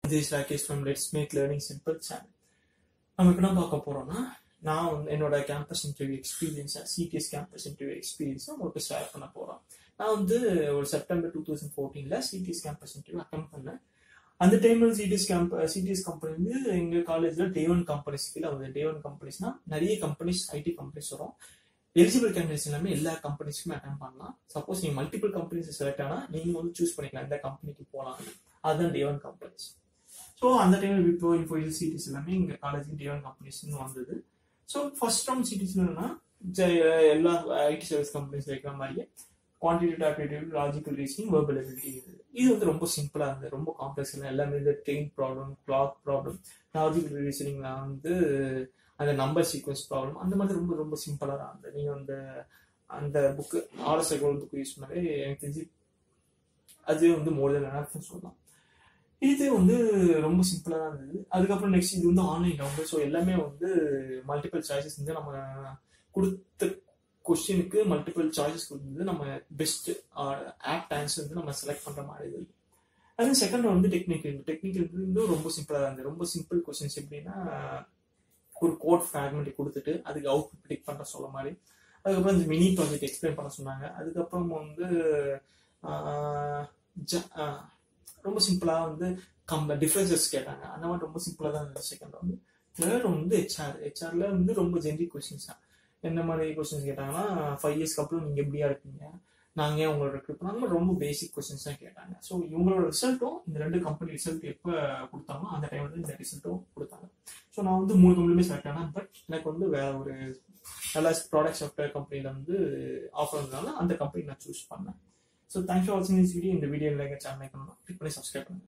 this Rakesh from let's make learning simple channel நம்ம இப்போ என்ன பார்க்க போறோம்னா நான் வந்து என்னோட கேம்பஸ் இன்டர்வியூ எக்ஸ்பீரியன்ஸை சிடிஎஸ் கேம்பஸ் இன்டர்வியூ எக்ஸ்பீரியன்ஸை உங்களுக்கு ஷேர் பண்ண போறோம் நான் வந்து ஒரு செப்டம்பர் டூ தௌசண்ட் ஃபோர்டீனில் சிடிஎஸ் கேம்பஸ் இன்டர்வியூ அட்டன் பண்ணேன் அந்த டைம்ல சிடிஎஸ் கேம்ப் சிடிஎஸ் கம்பெனி வந்து எங்க காலேஜ்ல டே ஒன் கம்பெனிஸ் கீழே வந்து டே ஒன் கம்பெனிஸ்னா நிறைய கம்பெனிஸ் ஐடி கம்பெனிஸ் வரும் எலிஜிபிள் கேண்டிடேட்ஸ் எல்லாமே எல்லா கம்பெனிஸ்க்குமே அட்டன் பண்ணலாம் சப்போஸ் நீங்க மல்டிபிள் கம்பெனிஸ் செலக்ட் ஆனா நீங்க வந்து சூஸ் பண்ணிக்கலாம் எந்த கம்பெனிக்கு போகலாம் அதுதான் டே ஒன் கம்பெனிஸ் ஸோ அந்த டைம்ல விப்ரோ இன்ஃபோசிஸ் சிடிஸ் எல்லாமே எங்க காலேஜ் டே ஒன் கம்பெனிஸ்னு வந்தது ஸோ ஃபர்ஸ்ட் ரவுண்ட் சிடிஸ் என்னன்னா எல்லா ஐடி சர்வீஸ் கம்பெனிஸ் வைக்கிற மாதிரியே quantitative aptitude logical reasoning verbal ability இது இது வந்து ரொம்ப சிம்பிளா இருந்தது ரொம்ப காம்ப்ளெக்ஸ் இல்லை எல்லாமே இந்த train problem clock problem logical ரீசனிங்ல வந்து அந்த நம்பர் சீக்வன்ஸ் ப்ராப்ளம் அந்த மாதிரி ரொம்ப ரொம்ப சிம்பிளா தான் இருந்தது நீங்க அந்த அந்த புக்கு ஆர்எஸ் கோல் புக் யூஸ் பண்ணி எனக்கு தெரிஞ்சு அது வந்து மோர் தென் என்ன சொல்லலாம் இது வந்து ரொம்ப சிம்பிளா தான் இருந்தது அதுக்கப்புறம் நெக்ஸ்ட் இது வந்து ஆன்லைன் டவுன்லோட் ஸோ எல்லாமே வந்து மல்டிபிள் சாய்ஸஸ் வந்து நம்ம கொடுத்த கொஸ்டினுக்கு மல்டிபிள் சாய்ஸஸ் கொடுத்தது நம்ம பெஸ்ட் ஆப்ட் ஆன்சர் வந்து நம்ம செலக்ட் பண்ற மாதிரி இருந்தது அது செகண்ட் வந்து டெக்னிக்கல் டெக்னிக்கல் வந்து ரொம்ப சிம்பிளா தான் இருந்தது ரொம்ப சிம்பிள் கொஸ்டின்ஸ் எப்படின்னா ஒரு கோட் ஃபிராக்மெண்ட் கொடுத்துட்டு அதுக்கு அவுட் ப்ரிடிக் பண்ண சொல்ல மாதிரி அதுக்கப்புறம் இந்த மினி ப்ராஜெக்ட் எக்ஸ்பிளைன் பண்ண சொன்னாங்க அதுக்கப்புறம் வந்து ரொம்ப சிம்பிளா வந்து கம் டிஃபரன்சஸ் கேட்டாங்க அந்த மாதிரி ரொம்ப சிம்பிளா தான் இருந்தது செகண்ட் வந்து தேர்ட் வந்து ஹெச்ஆர் ஹெச்ஆர்ல வந்து ரொம்ப ஜென்ரிக் கொஸ்டின்ஸ் தான் என்ன மாதிரி கொஸ்டின்ஸ் கேட்டாங்கன்னா ஃபைவ் இயர்ஸ்க்கு அப்புறம் நீங்க எப்படியா இருப்பீங்க நாங்க ஏன் உங்களோட ரெக்ரூட் பண்ணாங்க ரொம்ப பேசிக் கொஸ்டின்ஸ் தான் கேட்டாங்க ஸோ இவங்களோட ரிசல்ட்டும் இந்த ரெண்டு கம்பெனி ரிசல்ட் எப்போ கொடுத்தாங்களோ அந்த டைம் வந்து இந்த ரிசல்ட்டும் கொடுத்தாங்க ஸோ நான் வந்து மூணு கம்பெனிலுமே செலக்ட் ஆனேன் பட் எனக்கு வந்து வேற ஒரு நல்ல ப்ராடக்ட் சாஃப்ட்வேர் கம்பெனில வந்து ஆஃபர் இருந்தனால அந்த கம்பெனி நான் சூஸ் பண்ணேன் ஸோ தேங்க்ஸ் ஃபார் வாட்சிங் திஸ் வீடியோ இந்த வீடியோ லைக் சேனல் கிளிக் பண்ணி சப்ஸ்கிரைப் பண்ணுங்க